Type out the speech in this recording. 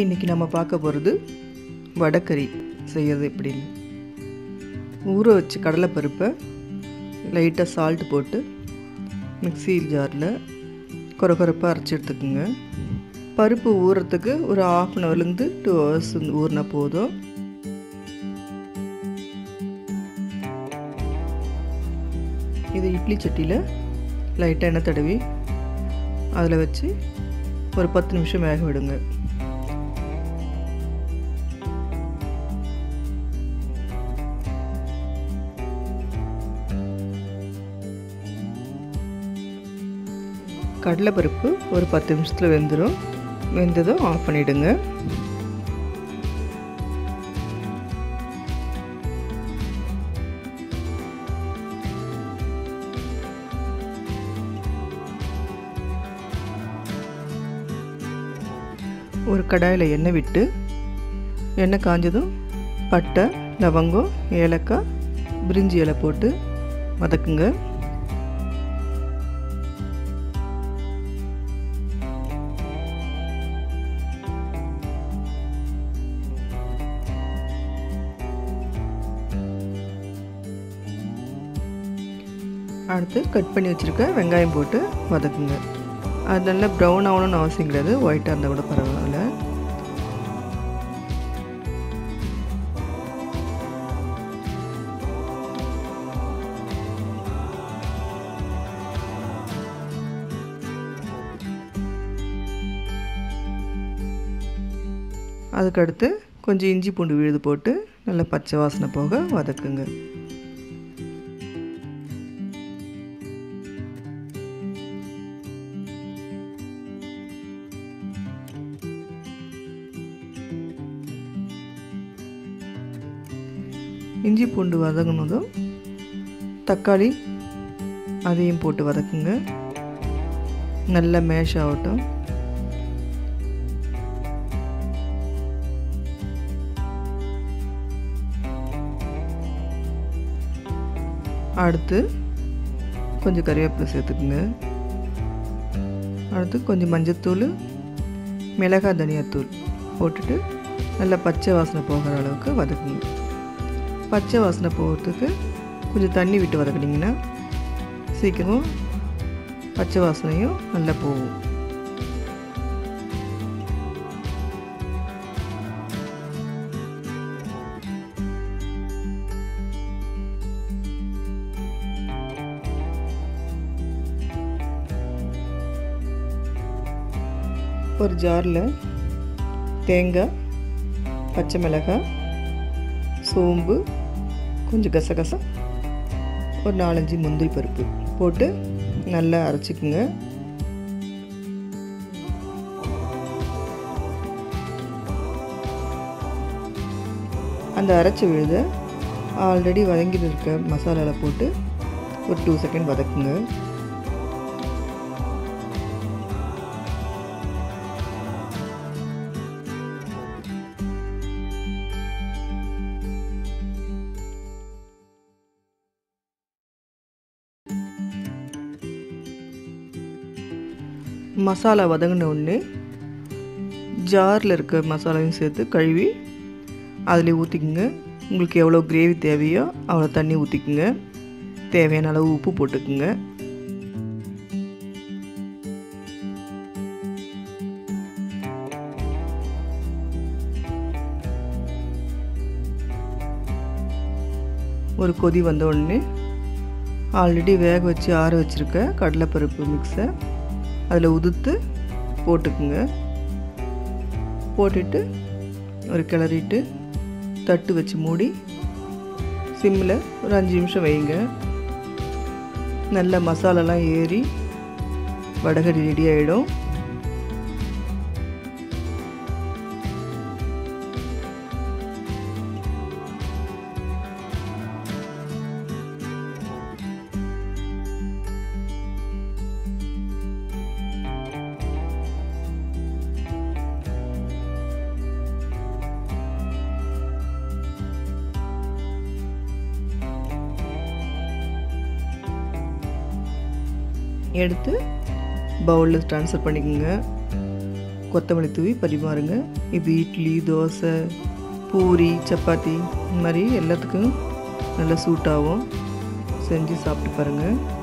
இன்றைக்கி நம்ம பார்க்க போகிறது வடைக்கறி செய்கிறது எப்படின்னு ஊற வச்சு கடலைப்பருப்பை லைட்டாக சால்ட் போட்டு மிக்ஸி ஜாரில் கொரகொரப்பாக அரைச்சி எடுத்துக்கோங்க பருப்பு ஊறுறதுக்கு ஒரு ஆஃப் அன் ஹவர்லேருந்து டூ ஹவர்ஸ் ஊறினா போதும் இது இட்லி சட்டியில் லைட்டாக எண்ணெய் தடவி அதில் வச்சு ஒரு பத்து நிமிஷம் வேக விடுங்க கடலைப்பருப்பு ஒரு பத்து நிமிஷத்தில் வெந்துடும் வெந்ததும் ஆஃப் பண்ணிவிடுங்க ஒரு கடாயில் எண்ணெய் விட்டு எண்ணெய் காஞ்சதும் பட்டை லவங்கம் ஏலக்காய் பிரிஞ்சி இலை போட்டு வதக்குங்க அடுத்து கட் பண்ணி வச்சுருக்க வெங்காயம் போட்டு வதக்குங்க அது நல்லா ப்ரௌன் ஆகணும்னு அவசியம் கிடையாது ஒயிட்டாக இருந்தால் கூட பரவாயில்ல அதுக்கடுத்து கொஞ்சம் இஞ்சி பூண்டு விழுது போட்டு நல்லா பச்சை வாசனை போக வதக்குங்க இஞ்சி பூண்டு வதங்கினதும் தக்காளி அதையும் போட்டு வதக்குங்க நல்லா மேஷ் ஆகட்டும் அடுத்து கொஞ்சம் கறிவேப்பிலை சேர்த்துக்குங்க அடுத்து கொஞ்சம் மஞ்சத்தூள் மிளகாய் தனியாத்தூள் போட்டுட்டு நல்லா பச்சை வாசனை போகிற அளவுக்கு வதக்குங்க பச்சை வாசனை போகிறதுக்கு கொஞ்சம் தண்ணி விட்டு வதக்குனிங்கன்னா சீக்கிரம் பச்சை வாசனையும் நல்லா போகும் ஒரு ஜாரில் தேங்காய் பச்சை மிளகாய் சோம்பு கொஞ்சம் கசகசா ஒரு நாலஞ்சு முந்திரி பருப்பு போட்டு நல்லா அரைச்சிக்குங்க அந்த அரைச்சி விழுத ஆல்ரெடி வதங்கிட்டு இருக்க மசாலாவில் போட்டு ஒரு டூ செகண்ட் வதக்குங்க மசாலா வதங்கின உடனே ஜாரில் இருக்க மசாலாவையும் சேர்த்து கழுவி அதில் ஊற்றிக்குங்க உங்களுக்கு எவ்வளோ கிரேவி தேவையோ அவ்வளோ தண்ணி ஊற்றிக்குங்க தேவையான அளவு உப்பு போட்டுக்குங்க ஒரு கொதி வந்த உடனே ஆல்ரெடி வேக வச்சு ஆற வச்சுருக்க கடலைப்பருப்பு மிக்ஸை அதில் உதுத்து போட்டுக்குங்க போட்டுட்டு ஒரு கிளறிட்டு தட்டு வச்சு மூடி சிம்மில் ஒரு அஞ்சு நிமிஷம் வைங்க நல்ல மசாலாலாம் ஏறி வடகடி ரெடி ஆகிடும் எடுத்து பவுலில் ட்ரான்ஸ்ஃபர் பண்ணிக்கோங்க கொத்தமல்லி தூவி பரிமாறுங்க இது இட்லி தோசை பூரி சப்பாத்தி இந்த மாதிரி எல்லாத்துக்கும் நல்லா சூட் ஆகும் செஞ்சு சாப்பிட்டு பாருங்கள்